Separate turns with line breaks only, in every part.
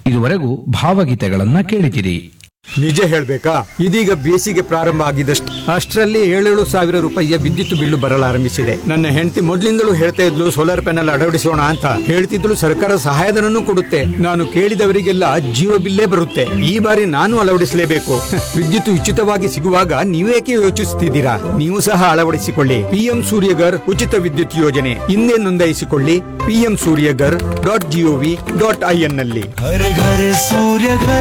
ಇದುವರೆಗೂ ಭಾವಗೀತೆಗಳನ್ನ ಕೇಳಿದಿರಿ
ನಿಜ ಹೇಳ್ಬೇಕಾ ಇದೀಗ ಬೇಸಿಗೆ ಪ್ರಾರಂಭ ಆಗಿದಷ್ಟು ಅಷ್ಟರಲ್ಲಿ ಏಳೇಳು ಸಾವಿರ ರೂಪಾಯಿಯ ವಿದ್ಯುತ್ ಬಿಲ್ಲು ಬರಲಾರಂಭಿಸಿದೆ ನನ್ನ ಹೆಂಡತಿ ಮೊದ್ಲಿಂದಲೂ ಹೇಳ್ತಾ ಇದ್ಲು ಸೋಲಾರ್ ಪ್ಯಾನೆಲ್ ಅಳವಡಿಸೋಣ ಅಂತ ಹೇಳ್ತಿದ್ಲು ಸರ್ಕಾರ ಸಹಾಯಧನನೂ ಕೊಡುತ್ತೆ ನಾನು ಕೇಳಿದವರಿಗೆಲ್ಲ ಜೀವ ಬಿಲ್ಲೇ ಬರುತ್ತೆ ಈ ಬಾರಿ ನಾನು ಅಳವಡಿಸಲೇಬೇಕು ವಿದ್ಯುತ್ ಉಚಿತವಾಗಿ ಸಿಗುವಾಗ ನೀವೇಕೆ ಯೋಚಿಸುತ್ತಿದ್ದೀರಾ ನೀವು ಸಹ ಅಳವಡಿಸಿಕೊಳ್ಳಿ ಪಿಎಂ ಸೂರ್ಯಗರ್ ಉಚಿತ ವಿದ್ಯುತ್ ಯೋಜನೆ ಹಿಂದೆ ನೋಂದಾಯಿಸಿಕೊಳ್ಳಿ PM Suryaghar dot G O V dot I N ನಲ್ಲಿ
हर घर सूर्य घर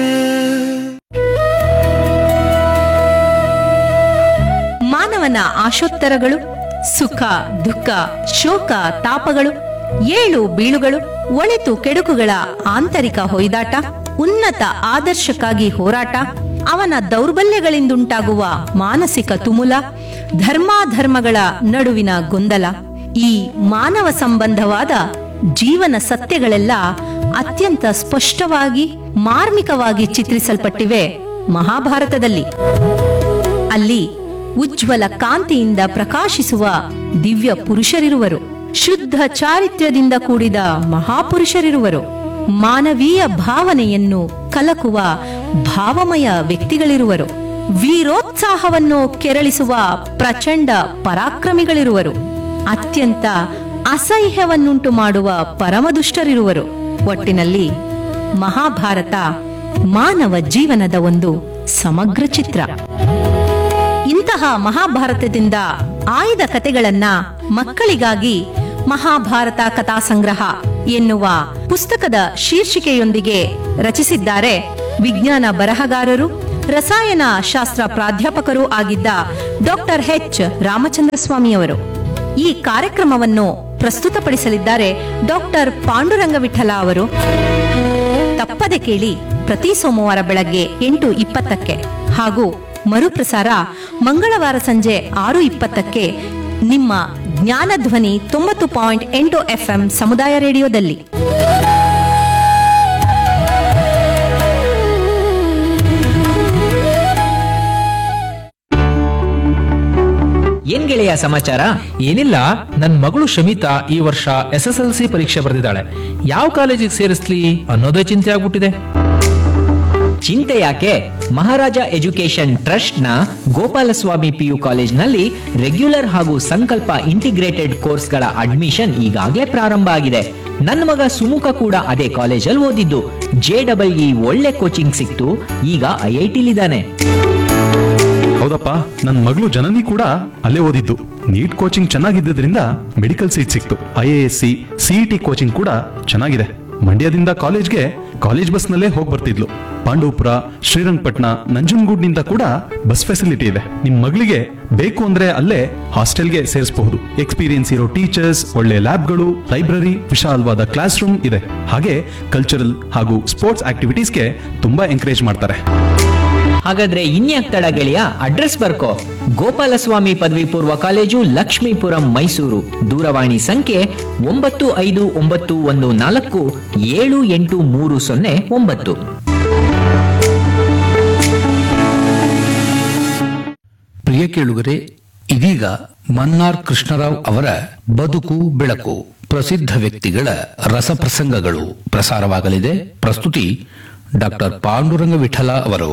ಮಾನವನ ಆಶೋತ್ತರಗಳು ಸುಖ ದುಃಖ ಶೋಕ ತಾಪಗಳು ಏಳು ಬೀಳುಗಳು ಒಳಿತು ಕೆಡುಕುಗಳ ಆಂತರಿಕ ಹೊಯ್ದಾಟ ಉನ್ನತ ಆದರ್ಶಕ್ಕಾಗಿ ಹೋರಾಟ ಅವನ ದೌರ್ಬಲ್ಯಗಳಿಂದುಂಟಾಗುವ ಮಾನಸಿಕ ತುಮುಲ ಧರ್ಮಾಧರ್ಮಗಳ ನಡುವಿನ ಗೊಂದಲ ಈ ಮಾನವ ಸಂಬಂಧವಾದ ಜೀವನ ಸತ್ಯಗಳೆಲ್ಲ ಅತ್ಯಂತ ಸ್ಪಷ್ಟವಾಗಿ ಮಾರ್ಮಿಕವಾಗಿ ಚಿತ್ರಿಸಲ್ಪಟ್ಟಿವೆ ಮಹಾಭಾರತದಲ್ಲಿ ಅಲ್ಲಿ ಉಜ್ವಲ ಕಾಂತಿಯಿಂದ ಪ್ರಕಾಶಿಸುವ ದಿವ್ಯ ಪುರುಷರಿರುವರು ಶುದ್ಧ ಚಾರಿತ್ರ್ಯದಿಂದ ಕೂಡಿದ ಮಹಾಪುರುಷರಿರುವರು ಮಾನವೀಯ ಭಾವನೆಯನ್ನು ಕಲಕುವ ಭಾವಮಯ ವ್ಯಕ್ತಿಗಳಿರುವರು ವೀರೋತ್ಸಾಹವನ್ನು ಕೆರಳಿಸುವ ಪ್ರಚಂಡ ಪರಾಕ್ರಮಿಗಳಿರುವರು ಅತ್ಯಂತ ಅಸಹ್ಯವನ್ನುಂಟು ಮಾಡುವ ಪರಮದುಷ್ಟರಿರುವರು ಒಟ್ಟಿನಲ್ಲಿ ಮಹಾಭಾರತ ಮಾನವ ಜೀವನದ ಒಂದು ಸಮಗ್ರ ಚಿತ್ರ ಇಂತಹ ಮಹಾಭಾರತದಿಂದ ಆಯ್ದ ಕತೆಗಳನ್ನ ಮಕ್ಕಳಿಗಾಗಿ ಮಹಾಭಾರತ ಕಥಾ ಸಂಗ್ರಹ ಎನ್ನುವ ಪುಸ್ತಕದ ಶೀರ್ಷಿಕೆಯೊಂದಿಗೆ ರಚಿಸಿದ್ದಾರೆ ವಿಜ್ಞಾನ ಬರಹಗಾರರು ರಸಾಯನ ಶಾಸ್ತ್ರ ಪ್ರಾಧ್ಯಾಪಕರೂ ಆಗಿದ್ದ ಡಾಕ್ಟರ್ ಎಚ್ ರಾಮಚಂದ್ರ ಸ್ವಾಮಿಯವರು ಈ ಕಾರ್ಯಕ್ರಮವನ್ನು ಪ್ರಸ್ತುತಪಡಿಸಲಿದ್ದಾರೆ ಡಾಕ್ಟರ್ ಪಾಂಡುರಂಗ ವಿಠಲ ಅವರು ತಪ್ಪದೆ ಕೇಳಿ ಪ್ರತಿ ಸೋಮವಾರ ಬೆಳಗ್ಗೆ ಎಂಟು ಇಪ್ಪತ್ತಕ್ಕೆ ಹಾಗೂ ಮರುಪ್ರಸಾರ ಮಂಗಳವಾರ ಸಂಜೆ ಆರು ಇಪ್ಪತ್ತಕ್ಕೆ ನಿಮ್ಮ ಜ್ಞಾನಧ್ವನಿ ತೊಂಬತ್ತು ಪಾಯಿಂಟ್ ಎಂಟು ಎಫ್ಎಂ ಸಮುದಾಯ ರೇಡಿಯೋದಲ್ಲಿ
ಏನ್ ಗೆಳೆಯ ಸಮಾಚಾರ
ಏನಿಲ್ಲ ನನ್ ಮಗಳು ಶಮಿತಾ ಈ ವರ್ಷ ಎಸ್ ಎಸ್ ಎಲ್ ಸಿ ಪರೀಕ್ಷೆ ಬರೆದಿದ್ದಾಳೆ ಯಾವ ಕಾಲೇಜಿಗೆ ಸೇರಿಸ್ಲಿ ಅನ್ನೋದೇ ಚಿಂತೆ ಆಗ್ಬಿಟ್ಟಿದೆ
ಚಿಂತೆ ಯಾಕೆ ಮಹಾರಾಜ ಎಜುಕೇಶನ್ ಟ್ರಸ್ಟ್ ನ ಗೋಪಾಲಸ್ವಾಮಿ ಪಿಯು ಕಾಲೇಜ್ನಲ್ಲಿ ರೆಗ್ಯುಲರ್ ಹಾಗೂ ಸಂಕಲ್ಪ ಇಂಟಿಗ್ರೇಟೆಡ್ ಕೋರ್ಸ್ಗಳ ಅಡ್ಮಿಷನ್ ಈಗಾಗಲೇ ಪ್ರಾರಂಭ ಆಗಿದೆ ನನ್ನ ಮಗ ಸುಮುಖ ಕೂಡ ಅದೇ ಕಾಲೇಜಲ್ಲಿ ಓದಿದ್ದು ಜೆ ಡಬಲ್ ಇ ಒಳ್ಳೆ ಕೋಚಿಂಗ್ ಸಿಕ್ತು ಈಗ ಐ ಐ ಟಿಲಿದ್ದಾನೆ
ಹೌದಪ್ಪ ನನ್ನ ಮಗಳು ಜನನಿ ಕೂಡ ಅಲ್ಲೇ ಓದಿದ್ದು ನೀಟ್ ಕೋಚಿಂಗ್ ಚೆನ್ನಾಗಿದ್ದರಿಂದ ಮೆಡಿಕಲ್ ಸೀಟ್ ಸಿಕ್ತು I A S C CET coaching ಕೂಡ ಚೆನ್ನಾಗಿದೆ ಮಂಡ್ಯದಿಂದ ಕಾಲೇಜ್ಗೆ ಕಾಲೇಜ್ ಬಸ್ನಲ್ಲೇ ಹೋಗಿ ಬರ್ತಿದ್ಲು ಪಾಂಡವಪುರ ಶ್ರೀರಂಗಪಟ್ಟಣ ನಂಜನಗೂಡ್ನಿಂದ ಕೂಡ ಬಸ್ ಫೆಸಿಲಿಟಿ ಇದೆ ನಿಮ್ ಮಗಳಿಗೆ ಬೇಕು ಅಂದ್ರೆ ಅಲ್ಲೇ ಹಾಸ್ಟೆಲ್ಗೆ ಸೇರಿಸಬಹುದು ಎಕ್ಸ್ಪೀರಿಯನ್ಸ್ ಇರೋ ಟೀಚರ್ಸ್ ಒಳ್ಳೆ ಲ್ಯಾಬ್ಗಳು ಲೈಬ್ರರಿ ವಿಶಾಲವಾದ ಕ್ಲಾಸ್ ರೂಮ್ ಇದೆ ಹಾಗೆ ಕಲ್ಚರಲ್ ಹಾಗೂ ಸ್ಪೋರ್ಟ್ಸ್ ಆಕ್ಟಿವಿಟೀಸ್ಗೆ ತುಂಬಾ ಎಂಕರೇಜ್ ಮಾಡ್ತಾರೆ
ಹಾಗಾದ್ರೆ ಇನ್ಯಾಕ್ ತಡ ಗೆಳೆಯ ಅಡ್ರೆಸ್ ಬರ್ಕೋ ಗೋಪಾಲಸ್ವಾಮಿ ಪದವಿ ಪೂರ್ವ ಕಾಲೇಜು ಲಕ್ಷ್ಮೀಪುರಂ ಮೈಸೂರು ದೂರವಾಣಿ ಸಂಖ್ಯೆ ಒಂಬತ್ತು ಐದು ಒಂಬತ್ತು ಒಂದು ನಾಲ್ಕು ಏಳು ಎಂಟು ಮೂರು ಸೊನ್ನೆ ಒಂಬತ್ತು
ಪ್ರಿಯ ಕೇಳುಗರೆ ಇದೀಗ ಮನ್ನಾರ್ ಕೃಷ್ಣರಾವ್ ಅವರ ಬದುಕು ಬೆಳಕು ಪ್ರಸಿದ್ಧ ವ್ಯಕ್ತಿಗಳ ರಸಪ್ರಸಂಗಗಳು ಪ್ರಸಾರವಾಗಲಿದೆ ಪ್ರಸ್ತುತಿ ಡಾಕ್ಟರ್ ಪಾಂಡುರಂಗ ವಿಠಲ ಅವರು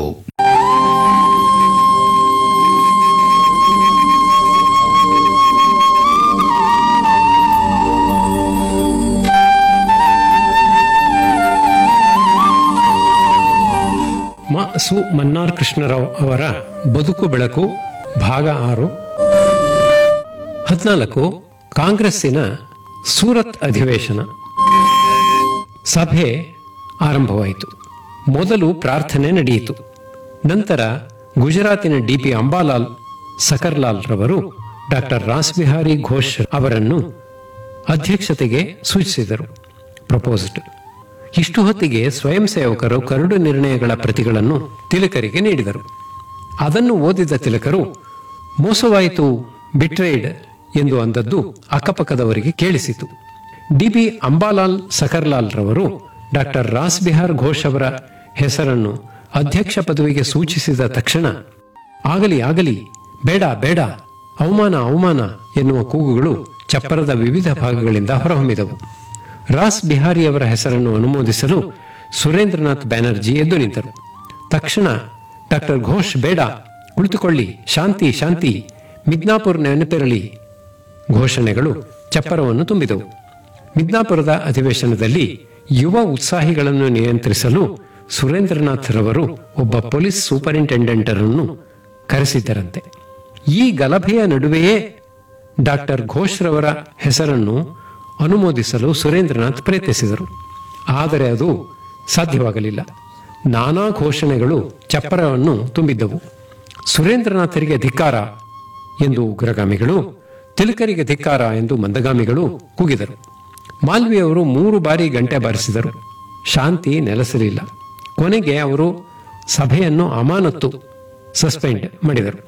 ಮ ಸು ಮನ್ನಾರ್ ಕೃಷ್ಣರಾವ್ ಅವರ ಬದುಕು ಬೆಳಕು ಭಾಗ ಆರು ಹದಿನಾಲ್ಕು ಕಾಂಗ್ರೆಸ್ಸಿನ ಸೂರತ್ ಅಧಿವೇಶನ ಸಭೆ ಆರಂಭವಾಯಿತು ಮೊದಲು ಪ್ರಾರ್ಥನೆ ನಡೆಯಿತು ನಂತರ ಗುಜರಾತಿನ ಡಿಪಿ ಅಂಬಾಲಾಲ್ ಸಕರ್ಲಾಲ್ ರವರು ಡಾಕ್ಟರ್ ರಾಸ್ಬಿಹಾರಿ ಘೋಷ್ ಅವರನ್ನು ಅಧ್ಯಕ್ಷತೆಗೆ ಸೂಚಿಸಿದರು ಪ್ರಪೋಸ್ಡ್ ಇಷ್ಟು ಹೊತ್ತಿಗೆ ಸ್ವಯಂ ಸೇವಕರು ಕರಡು ನಿರ್ಣಯಗಳ ಪ್ರತಿಗಳನ್ನು ತಿಲಕರಿಗೆ ನೀಡಿದರು ಅದನ್ನು ಓದಿದ ತಿಲಕರು ಮೋಸವಾಯಿತು ಬಿಟ್ರೇಡ್ ಎಂದು ಅಂದದ್ದು ಅಕ್ಕಪಕ್ಕದವರಿಗೆ ಕೇಳಿಸಿತು ಡಿಬಿ ಅಂಬಾಲಾಲ್ ಸಕರ್ಲಾಲ್ ರವರು ಡಾಕ್ಟರ್ ರಾಸ್ ಬಿಹಾರ್ ಘೋಷ್ ಅವರ ಹೆಸರನ್ನು ಅಧ್ಯಕ್ಷ ಪದವಿಗೆ ಸೂಚಿಸಿದ ತಕ್ಷಣ ಆಗಲಿ ಆಗಲಿ ಬೇಡ ಬೇಡ ಅವಮಾನ ಅವಮಾನ ಎನ್ನುವ ಕೂಗುಗಳು ಚಪ್ಪರದ ವಿವಿಧ ಭಾಗಗಳಿಂದ ಹೊರಹೊಮ್ಮಿದವು ರಾಸ್ ಬಿಹಾರಿಯವರ ಹೆಸರನ್ನು ಅನುಮೋದಿಸಲು ಸುರೇಂದ್ರನಾಥ್ ಬ್ಯಾನರ್ಜಿ ಎದ್ದು ನಿಂತರು ತಕ್ಷಣ ಡಾಕ್ಟರ್ ಘೋಷ್ ಬೇಡ ಕುಳಿತುಕೊಳ್ಳಿ ಶಾಂತಿ ಶಾಂತಿ ಮಿದ್ನಾಪುರ್ ನೆನಪಿರಲಿ ಘೋಷಣೆಗಳು ಚಪ್ಪರವನ್ನು ತುಂಬಿದವು ಮಿದ್ನಾಪುರದ ಅಧಿವೇಶನದಲ್ಲಿ ಯುವ ಉತ್ಸಾಹಿಗಳನ್ನು ನಿಯಂತ್ರಿಸಲು ಸುರೇಂದ್ರನಾಥ್ ರವರು ಒಬ್ಬ ಪೊಲೀಸ್ ಸೂಪರಿಂಟೆಂಡೆಂಟರನ್ನು ಕರೆಸಿದ್ದರಂತೆ ಈ ಗಲಭೆಯ ನಡುವೆಯೇ ಡಾಕ್ಟರ್ ಘೋಷ್ ರವರ ಹೆಸರನ್ನು ಅನುಮೋದಿಸಲು ಸುರೇಂದ್ರನಾಥ್ ಪ್ರಯತ್ನಿಸಿದರು ಆದರೆ ಅದು ಸಾಧ್ಯವಾಗಲಿಲ್ಲ ನಾನಾ ಘೋಷಣೆಗಳು ಚಪ್ಪರವನ್ನು ತುಂಬಿದ್ದವು ಸುರೇಂದ್ರನಾಥರಿಗೆ ಧಿಕ್ಕಾರ ಎಂದು ಉಗ್ರಗಾಮಿಗಳು ತಿಲಕರಿಗೆ ಧಿಕ್ಕಾರ ಎಂದು ಮಂದಗಾಮಿಗಳು ಕೂಗಿದರು ಮಾಲ್ವಿಯವರು ಮೂರು ಬಾರಿ ಗಂಟೆ ಬಾರಿಸಿದರು ಶಾಂತಿ ನೆಲೆಸಲಿಲ್ಲ ಕೊನೆಗೆ ಅವರು ಸಭೆಯನ್ನು ಅಮಾನತ್ತು ಸಸ್ಪೆಂಡ್ ಮಾಡಿದರು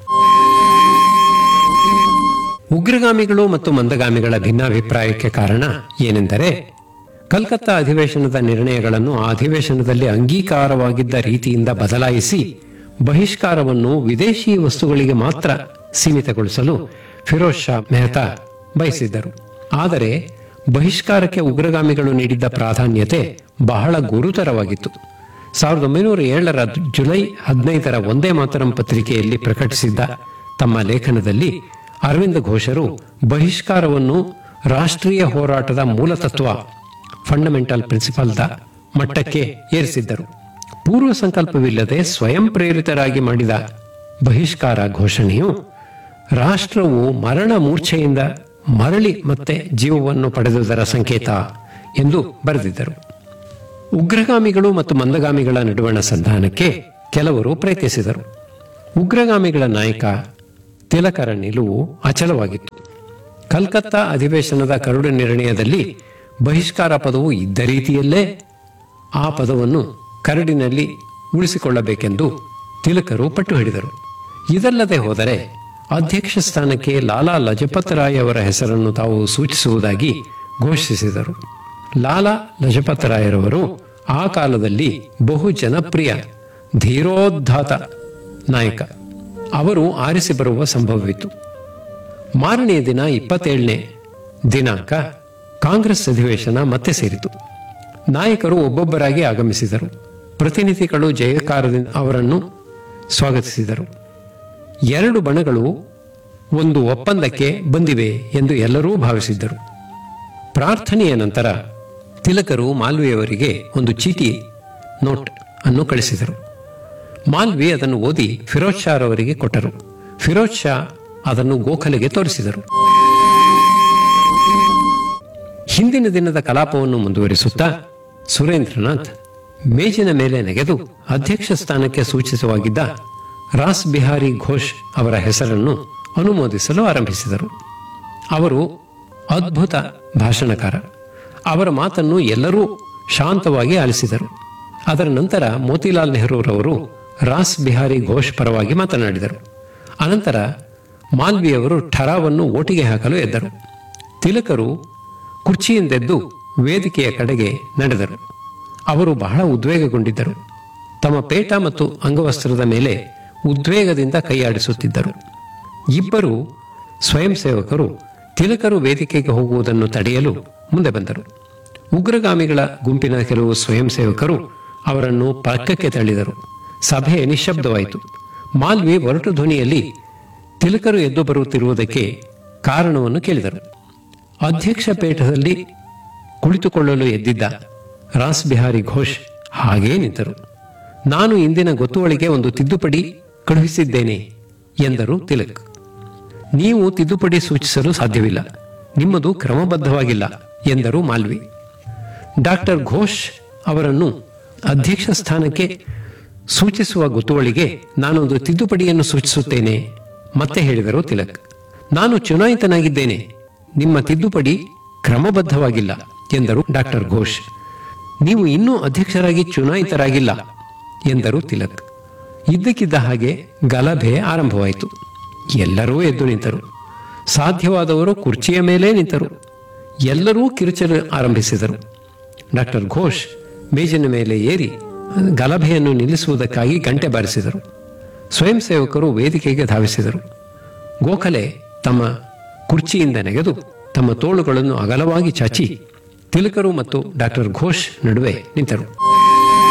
ಉಗ್ರಗಾಮಿಗಳು ಮತ್ತು ಮಂದಗಾಮಿಗಳ ಭಿನ್ನಾಭಿಪ್ರಾಯಕ್ಕೆ ಕಾರಣ ಏನೆಂದರೆ ಕಲ್ಕತ್ತಾ ಅಧಿವೇಶನದ ನಿರ್ಣಯಗಳನ್ನು ಆ ಅಧಿವೇಶನದಲ್ಲಿ ಅಂಗೀಕಾರವಾಗಿದ್ದ ರೀತಿಯಿಂದ ಬದಲಾಯಿಸಿ ಬಹಿಷ್ಕಾರವನ್ನು ವಿದೇಶಿ ವಸ್ತುಗಳಿಗೆ ಮಾತ್ರ ಸೀಮಿತಗೊಳಿಸಲು ಫಿರೋಜ್ ಶಾ ಮೆಹ್ತಾ ಬಯಸಿದ್ದರು ಆದರೆ ಬಹಿಷ್ಕಾರಕ್ಕೆ ಉಗ್ರಗಾಮಿಗಳು ನೀಡಿದ್ದ ಪ್ರಾಧಾನ್ಯತೆ ಬಹಳ ಗುರುತರವಾಗಿತ್ತು ಸಾವಿರದ ಒಂಬೈನೂರ ಏಳರ ಜುಲೈ ಹದಿನೈದರ ಒಂದೇ ಮಾತರಂ ಪತ್ರಿಕೆಯಲ್ಲಿ ಪ್ರಕಟಿಸಿದ್ದ ತಮ್ಮ ಲೇಖನದಲ್ಲಿ ಅರವಿಂದ ಘೋಷರು ಬಹಿಷ್ಕಾರವನ್ನು ರಾಷ್ಟ್ರೀಯ ಹೋರಾಟದ ಮೂಲತತ್ವ ಫಂಡಮೆಂಟಲ್ ಪ್ರಿನ್ಸಿಪಲ್ದ ಮಟ್ಟಕ್ಕೆ ಏರಿಸಿದ್ದರು ಪೂರ್ವ ಸಂಕಲ್ಪವಿಲ್ಲದೆ ಸ್ವಯಂ ಪ್ರೇರಿತರಾಗಿ ಮಾಡಿದ ಬಹಿಷ್ಕಾರ ಘೋಷಣೆಯು ರಾಷ್ಟ್ರವು ಮರಣ ಮೂರ್ಛೆಯಿಂದ ಮರಳಿ ಮತ್ತೆ ಜೀವವನ್ನು ಪಡೆದುದರ ಸಂಕೇತ ಎಂದು ಬರೆದಿದ್ದರು ಉಗ್ರಗಾಮಿಗಳು ಮತ್ತು ಮಂದಗಾಮಿಗಳ ನಡುವಣ ಸಂಧಾನಕ್ಕೆ ಕೆಲವರು ಪ್ರಯತ್ನಿಸಿದರು ಉಗ್ರಗಾಮಿಗಳ ನಾಯಕ ತಿಲಕರ ನಿಲುವು ಅಚಲವಾಗಿತ್ತು ಕಲ್ಕತ್ತಾ ಅಧಿವೇಶನದ ಕರಡು ನಿರ್ಣಯದಲ್ಲಿ ಬಹಿಷ್ಕಾರ ಪದವು ಇದ್ದ ರೀತಿಯಲ್ಲೇ ಆ ಪದವನ್ನು ಕರಡಿನಲ್ಲಿ ಉಳಿಸಿಕೊಳ್ಳಬೇಕೆಂದು ತಿಲಕರು ಪಟ್ಟು ಹಿಡಿದರು ಇದಲ್ಲದೆ ಹೋದರೆ ಅಧ್ಯಕ್ಷ ಸ್ಥಾನಕ್ಕೆ ಲಾಲಾ ಲಜಪತ್ ರಾಯ್ ಅವರ ಹೆಸರನ್ನು ತಾವು ಸೂಚಿಸುವುದಾಗಿ ಘೋಷಿಸಿದರು ಲಾಲಾ ಲಜಪತ್ ರಾಯರವರು ಆ ಕಾಲದಲ್ಲಿ ಬಹು ಜನಪ್ರಿಯ ಧೀರೋದ್ಧಾತ ನಾಯಕ ಅವರು ಆರಿಸಿ ಬರುವ ಸಂಭವವಿತ್ತು ಮಾರನೆಯ ದಿನ ಇಪ್ಪತ್ತೇಳನೇ ದಿನಾಂಕ ಕಾಂಗ್ರೆಸ್ ಅಧಿವೇಶನ ಮತ್ತೆ ಸೇರಿತು ನಾಯಕರು ಒಬ್ಬೊಬ್ಬರಾಗಿ ಆಗಮಿಸಿದರು ಪ್ರತಿನಿಧಿಗಳು ಜಯಕಾರದಿಂದ ಅವರನ್ನು ಸ್ವಾಗತಿಸಿದರು ಎರಡು ಬಣಗಳು ಒಂದು ಒಪ್ಪಂದಕ್ಕೆ ಬಂದಿವೆ ಎಂದು ಎಲ್ಲರೂ ಭಾವಿಸಿದ್ದರು ಪ್ರಾರ್ಥನೆಯ ನಂತರ ತಿಲಕರು ಮಾಲ್ವಿಯವರಿಗೆ ಒಂದು ಚೀಟಿ ನೋಟ್ ಅನ್ನು ಕಳಿಸಿದರು ಮಾಲ್ವಿ ಅದನ್ನು ಓದಿ ಫಿರೋಜ್ ಶಾ ಅವರಿಗೆ ಕೊಟ್ಟರು ಫಿರೋಜ್ ಶಾ ಅದನ್ನು ಗೋಖಲೆಗೆ ತೋರಿಸಿದರು ಹಿಂದಿನ ದಿನದ ಕಲಾಪವನ್ನು ಮುಂದುವರಿಸುತ್ತಾ ಸುರೇಂದ್ರನಾಥ್ ಮೇಜಿನ ಮೇಲೆ ನೆಗೆದು ಅಧ್ಯಕ್ಷ ಸ್ಥಾನಕ್ಕೆ ಸೂಚಿತವಾಗಿದ್ದ ರಾಸ್ ಬಿಹಾರಿ ಘೋಷ್ ಅವರ ಹೆಸರನ್ನು ಅನುಮೋದಿಸಲು ಆರಂಭಿಸಿದರು ಅವರು ಅದ್ಭುತ ಭಾಷಣಕಾರ ಅವರ ಮಾತನ್ನು ಎಲ್ಲರೂ ಶಾಂತವಾಗಿ ಆಲಿಸಿದರು ಅದರ ನಂತರ ಮೋತಿಲಾಲ್ ನೆಹರೂರವರು ರಾಸ್ ಬಿಹಾರಿ ಘೋಷ್ ಪರವಾಗಿ ಮಾತನಾಡಿದರು ಅನಂತರ ಮಾಲ್ವಿಯವರು ಠರಾವನ್ನು ಓಟಿಗೆ ಹಾಕಲು ಎದ್ದರು ತಿಲಕರು ಕುರ್ಚಿಯಿಂದೆದ್ದು ವೇದಿಕೆಯ ಕಡೆಗೆ ನಡೆದರು ಅವರು ಬಹಳ ಉದ್ವೇಗಗೊಂಡಿದ್ದರು ತಮ್ಮ ಪೇಟ ಮತ್ತು ಅಂಗವಸ್ತ್ರದ ಮೇಲೆ ಉದ್ವೇಗದಿಂದ ಕೈಯಾಡಿಸುತ್ತಿದ್ದರು ಇಬ್ಬರು ಸ್ವಯಂ ಸೇವಕರು ತಿಲಕರು ವೇದಿಕೆಗೆ ಹೋಗುವುದನ್ನು ತಡೆಯಲು ಮುಂದೆ ಬಂದರು ಉಗ್ರಗಾಮಿಗಳ ಗುಂಪಿನ ಕೆಲವು ಸ್ವಯಂ ಸೇವಕರು ಅವರನ್ನು ಪಕ್ಕಕ್ಕೆ ತಳ್ಳಿದರು ಸಭೆ ನಿಶ್ಶಬ್ದವಾಯಿತು ಮಾಲ್ವಿ ಒರಟು ಧ್ವನಿಯಲ್ಲಿ ತಿಲಕರು ಎದ್ದು ಬರುತ್ತಿರುವುದಕ್ಕೆ ಕಾರಣವನ್ನು ಕೇಳಿದರು ಅಧ್ಯಕ್ಷ ಪೀಠದಲ್ಲಿ ಕುಳಿತುಕೊಳ್ಳಲು ಎದ್ದಿದ್ದ ರಾಸ್ ಬಿಹಾರಿ ಘೋಷ್ ಹಾಗೇ ನಿಂತರು ನಾನು ಇಂದಿನ ಗೊತ್ತುವಳಿಗೆ ಒಂದು ತಿದ್ದುಪಡಿ ಕಳುಹಿಸಿದ್ದೇನೆ ಎಂದರು ತಿಲಕ್ ನೀವು ತಿದ್ದುಪಡಿ ಸೂಚಿಸಲು ಸಾಧ್ಯವಿಲ್ಲ ನಿಮ್ಮದು ಕ್ರಮಬದ್ಧವಾಗಿಲ್ಲ ಎಂದರು ಮಾಲ್ವಿ ಡಾಕ್ಟರ್ ಘೋಷ್ ಅವರನ್ನು ಅಧ್ಯಕ್ಷ ಸ್ಥಾನಕ್ಕೆ ಸೂಚಿಸುವ ಗೊತ್ತುವಳಿಗೆ ನಾನೊಂದು ತಿದ್ದುಪಡಿಯನ್ನು ಸೂಚಿಸುತ್ತೇನೆ ಮತ್ತೆ ಹೇಳಿದರು ತಿಲಕ್ ನಾನು ಚುನಾಯಿತನಾಗಿದ್ದೇನೆ ನಿಮ್ಮ ತಿದ್ದುಪಡಿ ಕ್ರಮಬದ್ಧವಾಗಿಲ್ಲ ಎಂದರು ಡಾಕ್ಟರ್ ಘೋಷ್ ನೀವು ಇನ್ನೂ ಅಧ್ಯಕ್ಷರಾಗಿ ಚುನಾಯಿತರಾಗಿಲ್ಲ ಎಂದರು ತಿಲಕ್ ಇದ್ದಕ್ಕಿದ್ದ ಹಾಗೆ ಗಲಭೆ ಆರಂಭವಾಯಿತು ಎಲ್ಲರೂ ಎದ್ದು ನಿಂತರು ಸಾಧ್ಯವಾದವರು ಕುರ್ಚಿಯ ಮೇಲೆ ನಿಂತರು ಎಲ್ಲರೂ ಕಿರುಚಲು ಆರಂಭಿಸಿದರು ಡಾಕ್ಟರ್ ಘೋಷ್ ಮೇಜಿನ ಮೇಲೆ ಏರಿ ಗಲಭೆಯನ್ನು ನಿಲ್ಲಿಸುವುದಕ್ಕಾಗಿ ಗಂಟೆ ಬಾರಿಸಿದರು ಸ್ವಯಂ ಸೇವಕರು ವೇದಿಕೆಗೆ ಧಾವಿಸಿದರು ಗೋಖಲೆ ತಮ್ಮ ಕುರ್ಚಿಯಿಂದ ನೆಗೆದು ತಮ್ಮ ತೋಳುಗಳನ್ನು ಅಗಲವಾಗಿ ಚಾಚಿ ತಿಲಕರು ಮತ್ತು ಡಾಕ್ಟರ್ ಘೋಷ್ ನಡುವೆ ನಿಂತರು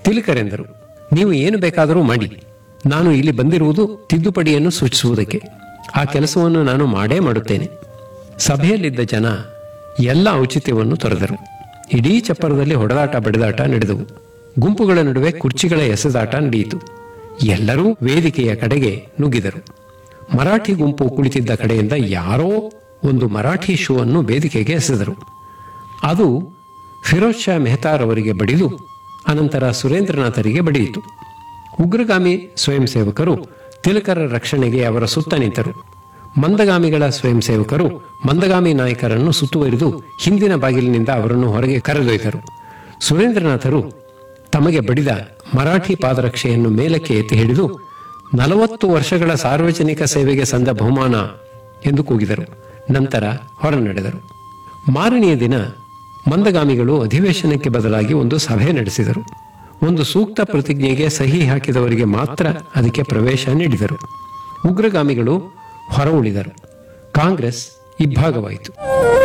ತಿಲಕರೆಂದರು ನೀವು ಏನು ಬೇಕಾದರೂ ಮಾಡಿ ನಾನು ಇಲ್ಲಿ ಬಂದಿರುವುದು ತಿದ್ದುಪಡಿಯನ್ನು ಸೂಚಿಸುವುದಕ್ಕೆ ಆ ಕೆಲಸವನ್ನು ನಾನು ಮಾಡೇ ಮಾಡುತ್ತೇನೆ ಸಭೆಯಲ್ಲಿದ್ದ ಜನ ಎಲ್ಲ ಔಚಿತ್ಯವನ್ನು ತೊರೆದರು ಇಡೀ ಚಪ್ಪರದಲ್ಲಿ ಹೊಡೆದಾಟ ಬಡಿದಾಟ ನಡೆದವು ಗುಂಪುಗಳ ನಡುವೆ ಕುರ್ಚಿಗಳ ಎಸೆದಾಟ ನಡೆಯಿತು ಎಲ್ಲರೂ ವೇದಿಕೆಯ ಕಡೆಗೆ ನುಗ್ಗಿದರು ಮರಾಠಿ ಗುಂಪು ಕುಳಿತಿದ್ದ ಕಡೆಯಿಂದ ಯಾರೋ ಒಂದು ಮರಾಠಿ ಶೂ ಅನ್ನು ವೇದಿಕೆಗೆ ಎಸೆದರು ಅದು ಫಿರೋಜ್ ಶಾ ಮೆಹತಾರ್ ಅವರಿಗೆ ಬಡಿದು ಅನಂತರ ಸುರೇಂದ್ರನಾಥರಿಗೆ ಬಡಿಯಿತು ಉಗ್ರಗಾಮಿ ಸ್ವಯಂ ಸೇವಕರು ತಿಲಕರ ರಕ್ಷಣೆಗೆ ಅವರ ಸುತ್ತ ನಿಂತರು ಮಂದಗಾಮಿಗಳ ಸ್ವಯಂ ಸೇವಕರು ಮಂದಗಾಮಿ ನಾಯಕರನ್ನು ಸುತ್ತುವರಿದು ಹಿಂದಿನ ಬಾಗಿಲಿನಿಂದ ಅವರನ್ನು ಹೊರಗೆ ಕರೆದೊಯ್ದರು ಸುರೇಂದ್ರನಾಥರು ತಮಗೆ ಬಡಿದ ಮರಾಠಿ ಪಾದರಕ್ಷೆಯನ್ನು ಮೇಲಕ್ಕೆ ಎತ್ತಿ ಹಿಡಿದು ನಲವತ್ತು ವರ್ಷಗಳ ಸಾರ್ವಜನಿಕ ಸೇವೆಗೆ ಸಂದ ಬಹುಮಾನ ಎಂದು ಕೂಗಿದರು ನಂತರ ಹೊರ ನಡೆದರು ಮಾರನೆಯ ದಿನ ಮಂದಗಾಮಿಗಳು ಅಧಿವೇಶನಕ್ಕೆ ಬದಲಾಗಿ ಒಂದು ಸಭೆ ನಡೆಸಿದರು ಒಂದು ಸೂಕ್ತ ಪ್ರತಿಜ್ಞೆಗೆ ಸಹಿ ಹಾಕಿದವರಿಗೆ ಮಾತ್ರ ಅದಕ್ಕೆ ಪ್ರವೇಶ ನೀಡಿದರು ಉಗ್ರಗಾಮಿಗಳು ಹೊರ ಉಳಿದರು ಕಾಂಗ್ರೆಸ್ ಇಬ್ಬಾಗವಾಯಿತು